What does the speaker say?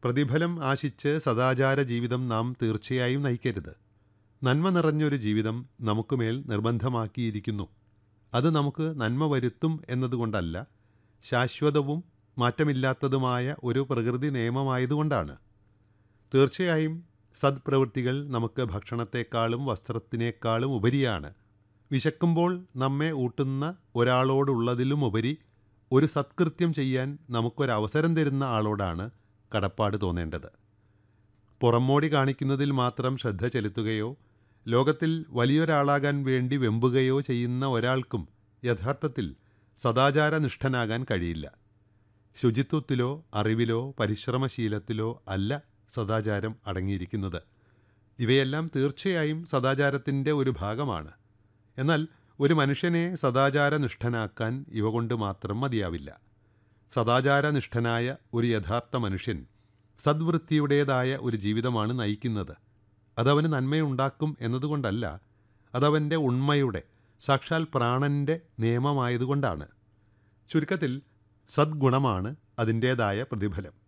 പ്രതിഫലം ആശിച്ച് സദാചാര ജീവിതം നാം തീർച്ചയായും നയിക്കരുത് നന്മ നിറഞ്ഞൊരു ജീവിതം നമുക്കുമേൽ നിർബന്ധമാക്കിയിരിക്കുന്നു അത് നമുക്ക് നന്മ വരുത്തും എന്നതുകൊണ്ടല്ല ശാശ്വതവും മാറ്റമില്ലാത്തതുമായ ഒരു പ്രകൃതി നിയമമായതുകൊണ്ടാണ് തീർച്ചയായും സദ്പ്രവൃത്തികൾ നമുക്ക് ഭക്ഷണത്തെക്കാളും വസ്ത്രത്തിനേക്കാളും ഉപരിയാണ് വിശക്കുമ്പോൾ നമ്മെ ഊട്ടുന്ന ഒരാളോടുള്ളതിലും ഉപരി ഒരു സത്കൃത്യം ചെയ്യാൻ നമുക്കൊരവസരം തരുന്ന ആളോടാണ് കടപ്പാട് തോന്നേണ്ടത് പുറമോടി കാണിക്കുന്നതിൽ മാത്രം ശ്രദ്ധ ചെലുത്തുകയോ ലോകത്തിൽ വലിയൊരാളാകാൻ വേണ്ടി വെമ്പുകയോ ചെയ്യുന്ന ഒരാൾക്കും യഥാർത്ഥത്തിൽ സദാചാരനിഷ്ഠനാകാൻ കഴിയില്ല ശുചിത്വത്തിലോ അറിവിലോ പരിശ്രമശീലത്തിലോ അല്ല സദാചാരം അടങ്ങിയിരിക്കുന്നത് ഇവയെല്ലാം തീർച്ചയായും സദാചാരത്തിൻ്റെ ഒരു ഭാഗമാണ് എന്നാൽ ഒരു മനുഷ്യനെ സദാചാരനിഷ്ഠനാക്കാൻ ഇവ കൊണ്ട് മാത്രം മതിയാവില്ല സദാചാരനിഷ്ഠനായ ഒരു യഥാർത്ഥ മനുഷ്യൻ സദ്വൃത്തിയുടേതായ ഒരു ജീവിതമാണ് നയിക്കുന്നത് അതവന് നന്മയുണ്ടാക്കും എന്നതുകൊണ്ടല്ല അതവൻ്റെ ഉണ്മയുടെ സാക്ഷാൽ പ്രാണൻ്റെ നിയമമായതുകൊണ്ടാണ് ചുരുക്കത്തിൽ സദ്ഗുണമാണ് അതിൻ്റേതായ പ്രതിഫലം